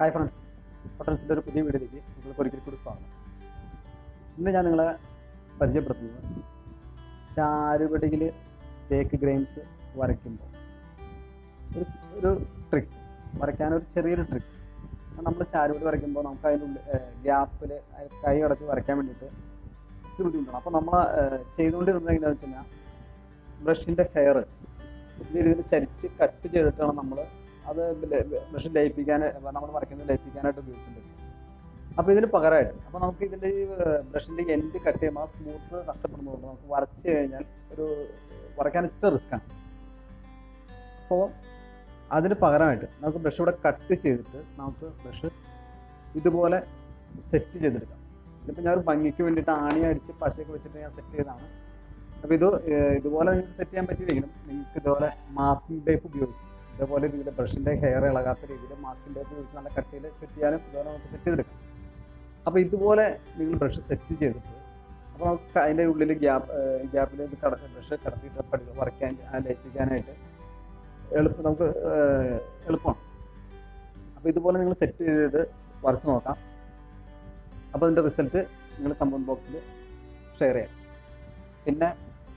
hi friends പൊട്ടൻസിൻ്റെ ഒരു പുതിയ വീഡിയോയിലേക്ക് നിങ്ങൾക്ക് ഒരിക്കൽ കൂടി സ്വാഗതം ഇന്ന് ഞാൻ നിങ്ങളെ പരിചയപ്പെടുത്തുന്നത് ചാരുപടിയിൽ തേക്ക് ഗ്രെയിൻസ് വരയ്ക്കുമ്പോൾ ഒരു ഒരു ട്രിക്ക് വരയ്ക്കാൻ ഒരു ചെറിയൊരു ട്രിക്ക് നമ്മൾ ചാരുപടി വരയ്ക്കുമ്പോൾ നമുക്ക് അതിൻ്റെ ഉള്ളിൽ ഗ്യാപ്പിൽ കൈ അടച്ച് വരയ്ക്കാൻ വേണ്ടിയിട്ട് ഇച്ചിരി ബുദ്ധിമുട്ടാണ് അപ്പോൾ നമ്മൾ ചെയ്തുകൊണ്ടിരുന്നത് എങ്ങനെയാണെന്ന് വെച്ച് കഴിഞ്ഞാൽ ബ്രഷിൻ്റെ ഹെയർ പുതിയ രീതിയിൽ ചരിച്ച് കട്ട് ചെയ്തിട്ടാണ് നമ്മൾ അത് ബ്രഷ് ലയിപ്പിക്കാൻ നമ്മൾ വരയ്ക്കുന്നത് ലയിപ്പിക്കാനായിട്ട് ഉപയോഗിച്ചിട്ടുണ്ട് അപ്പോൾ ഇതിന് പകരമായിട്ട് അപ്പോൾ നമുക്ക് ഇതിൻ്റെ ഈ ബ്രഷിൻ്റെ എൻഡ് കട്ട് ചെയ്യുമ്പോൾ ആ സ്മൂത്ത് നഷ്ടപ്പെടുന്നതുകൊണ്ട് നമുക്ക് വരച്ച് കഴിഞ്ഞാൽ ഒരു വരയ്ക്കാൻ ഇച്ചിരി റിസ്ക്കാണ് അപ്പോൾ അതിന് പകരമായിട്ട് നമുക്ക് ബ്രഷ് ഇവിടെ കട്ട് ചെയ്തിട്ട് നമുക്ക് ബ്രഷ് ഇതുപോലെ സെറ്റ് ചെയ്തെടുക്കാം ഇതിപ്പോൾ ഞാൻ ഒരു ഭംഗിക്ക് വേണ്ടിയിട്ട് ആണി അടിച്ച് പശയൊക്കെ വെച്ചിട്ട് ഞാൻ സെറ്റ് ചെയ്തതാണ് അപ്പോൾ ഇത് ഏഹ് ഇതുപോലെ നിങ്ങൾക്ക് സെറ്റ് ചെയ്യാൻ പറ്റിയില്ലെങ്കിലും നിങ്ങൾക്ക് ഇതുപോലെ മാസ്കിംഗ് ടേപ്പ് ഉപയോഗിച്ച് ഇതേപോലെ രീതിയിൽ ബ്രഷിൻ്റെ ഹെയർ ഇളകാത്ത രീതിയിൽ മാസ്കിംഗ് ടേപ്പ് ഉപയോഗിച്ച് നല്ല കട്ടിയിൽ സെറ്റ് ചെയ്യാനും ഇതുപോലെ നമുക്ക് സെറ്റ് ചെയ്തെടുക്കാം അപ്പോൾ ഇതുപോലെ നിങ്ങൾ ബ്രഷ് സെറ്റ് ചെയ്തിട്ട് അപ്പോൾ നമുക്ക് അതിൻ്റെ ഉള്ളിൽ ഗ്യാപ്പ് ഗ്യാപ്പിൽ ഇത് കട ബ്രഷ് കടത്തിയിട്ട് പഠി വരയ്ക്കാൻ ആ ലയിപ്പിക്കാനായിട്ട് എളുപ്പം നമുക്ക് ഏഹ് എളുപ്പമാണ് അപ്പോൾ ഇതുപോലെ നിങ്ങൾ സെറ്റ് ചെയ്ത് വരച്ച് നോക്കാം അപ്പോൾ അതിൻ്റെ റിസൾട്ട് നിങ്ങൾ കമൻറ്റ് ബോക്സിൽ ഷെയർ ചെയ്യാം പിന്നെ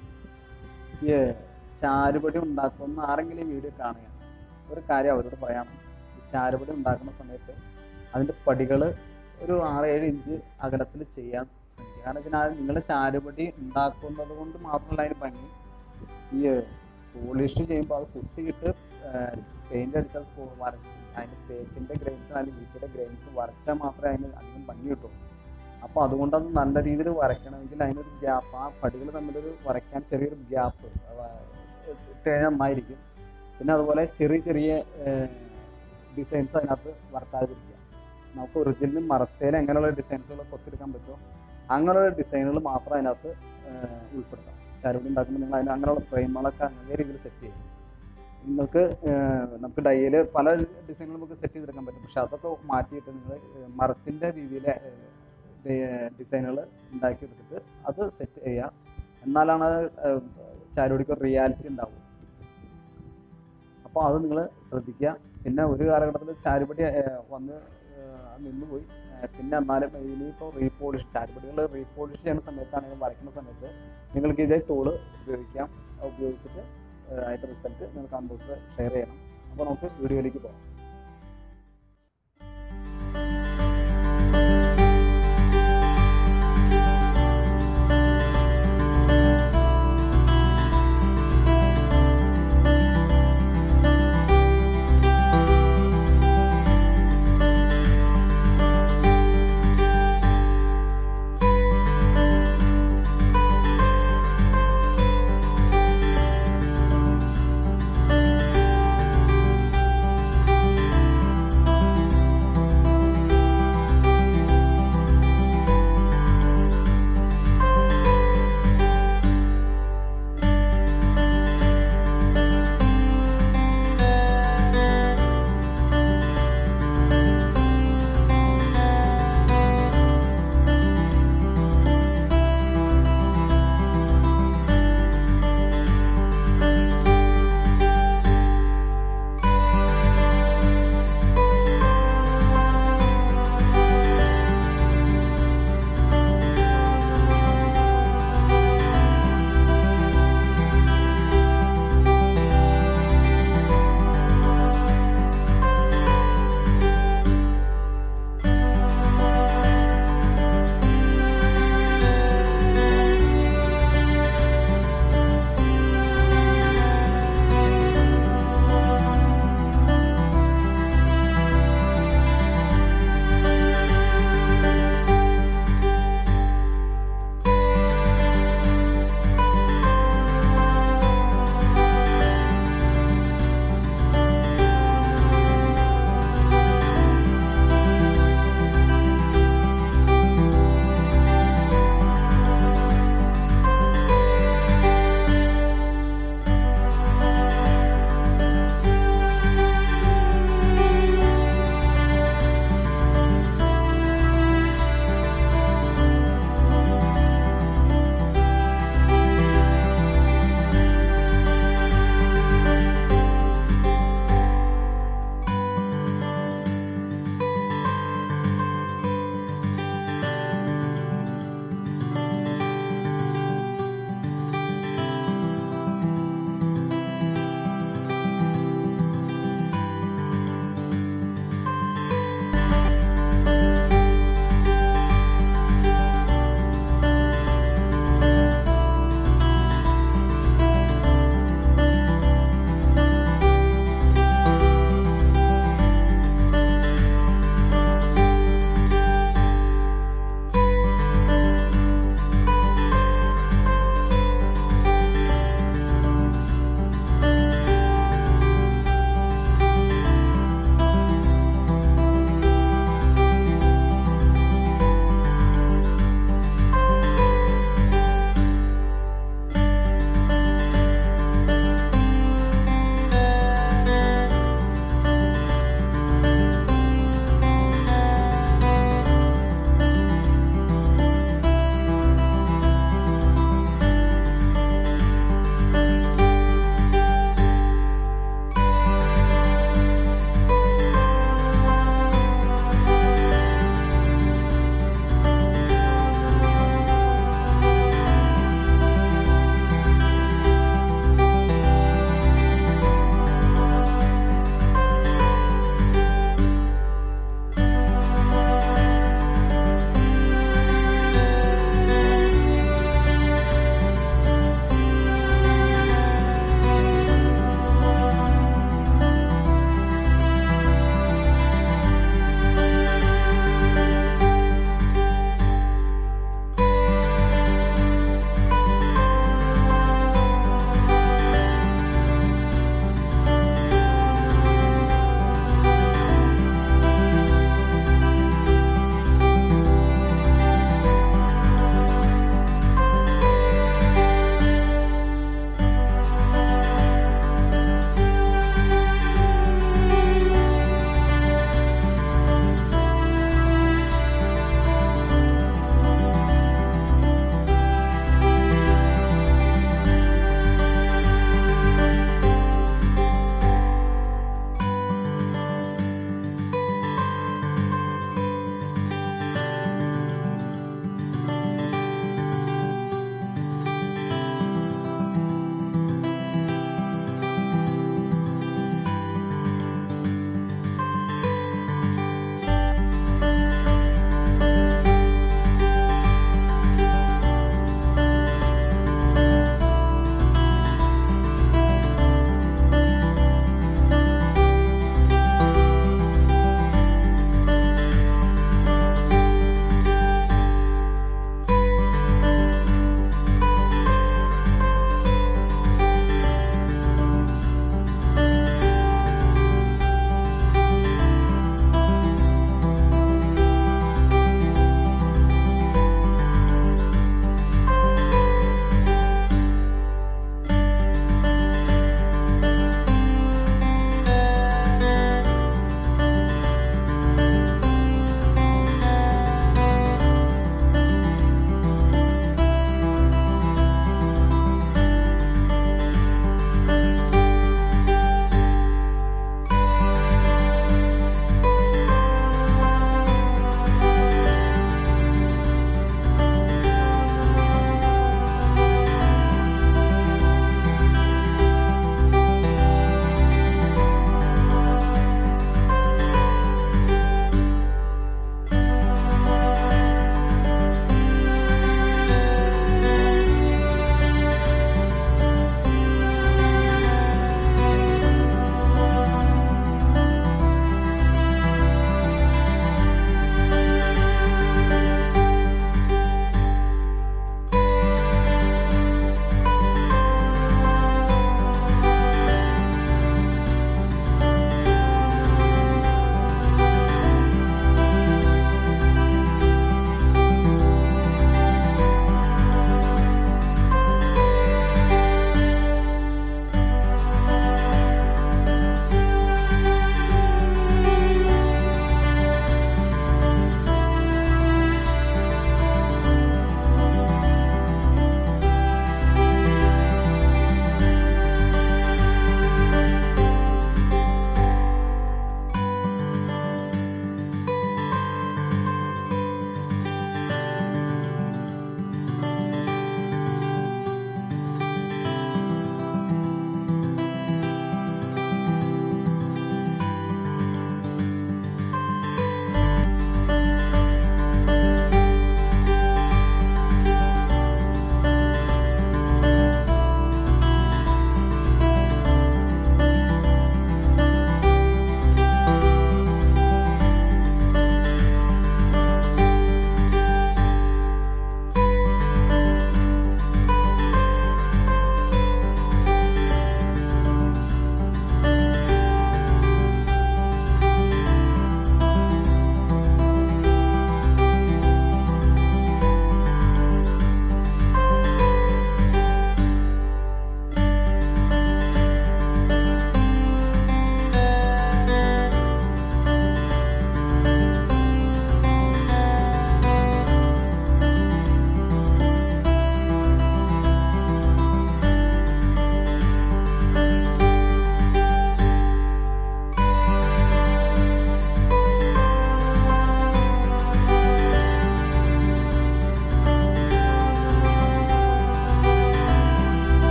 ഈ ചാരുപടി ഉണ്ടാക്കുന്ന ആരെങ്കിലും ഈ വീഡിയോ കാണുക ഒരു കാര്യം അവരോട് പറയണം ഈ ചാരുപടി ഉണ്ടാക്കുന്ന സമയത്ത് അതിൻ്റെ പടികൾ ഒരു ആറ് ഏഴ് ഇഞ്ച് അകലത്തിൽ ചെയ്യാൻ ശ്രമിക്കുക കാരണം വെച്ചാൽ നിങ്ങൾ ചാരുപടി ഉണ്ടാക്കുന്നത് കൊണ്ട് മാത്രമല്ല അതിന് ഭംഗി ഈ പോളിഷ് ചെയ്യുമ്പോൾ അത് കുത്തിയിട്ട് പെയിൻ്റ് അടിച്ചാൽ പോ- വരച്ച് അതിൻ്റെ തേക്കിൻ്റെ ഗ്രെയിൻസ് അല്ലെങ്കിൽ വീട്ടിൻ്റെ ഗ്രെയിൻസ് വരച്ചാൽ മാത്രമേ അതിന് അധികം ഭംഗി കിട്ടുള്ളൂ അപ്പോൾ അതുകൊണ്ട് അത് നല്ല രീതിയിൽ വരയ്ക്കണമെങ്കിൽ അതിനൊരു ഗ്യാപ്പ് ആ പടികൾ തമ്മിലൊരു വരയ്ക്കാൻ ചെറിയൊരു ഗ്യാപ്പ് ഇട്ട് കഴിഞ്ഞാൽ നന്നായിരിക്കും പിന്നെ അതുപോലെ ചെറിയ ചെറിയ ഡിസൈൻസ് അതിനകത്ത് വരത്താതിരിക്കുക നമുക്ക് ഒറിജിനൽ മരത്തേൽ എങ്ങനെയുള്ള ഡിസൈൻസുകൾ കൊത്തിയെടുക്കാൻ പറ്റുമോ അങ്ങനെയുള്ള ഡിസൈനുകൾ മാത്രം അതിനകത്ത് ഏഹ്, ഉൾപ്പെടുത്താം ചരുവടി ഉണ്ടാക്കുമ്പോൾ നിങ്ങൾ അതിന് അങ്ങനെയുള്ള ഫ്രെയിമുകളൊക്കെ അങ്ങനെ രീതിയിൽ സെറ്റ് ചെയ്യും നിങ്ങൾക്ക് ഏഹ്, നമുക്ക് ഡയ്യിൽ പല ഡിസൈനുകൾ നമുക്ക് സെറ്റ് ചെയ്തെടുക്കാൻ പറ്റും പക്ഷെ അതൊക്കെ മാറ്റിയിട്ട് നിങ്ങൾ മരത്തിൻ്റെ രീതിയിൽ ഡിസൈനുകൾ ഉണ്ടാക്കിയെടുത്തിട്ട് അത് സെറ്റ് ചെയ്യുക എന്നാലാണ് അത് ചാരുപടിക്ക് ഒരു റിയാലിറ്റി ഉണ്ടാവും അപ്പോൾ അത് നിങ്ങൾ ശ്രദ്ധിക്കുക പിന്നെ ഒരു കാലഘട്ടത്തിൽ ചാരുപടി ഏഹ്, വന്ന് ഏഹ്, നിന്നുപോയി ഏഹ്, പിന്നെ എന്നാലും ഇനിയിപ്പോൾ റീപോളിഷ് ചാരുപടികൾ റീപോളിഷ് ചെയ്യുന്ന സമയത്താണെങ്കിൽ വരയ്ക്കുന്ന സമയത്ത് നിങ്ങൾക്ക് ഇതേ ടൂള് ഉപയോഗിക്കാം അത് ഉപയോഗിച്ചിട്ട് ഏഹ്, അതിൻ്റെ റിസൾട്ട് നിങ്ങൾ കമ്പോസ് ഷെയർ ചെയ്യണം അപ്പോൾ നമുക്ക് വീഡിയോയിലേക്ക് പോകാം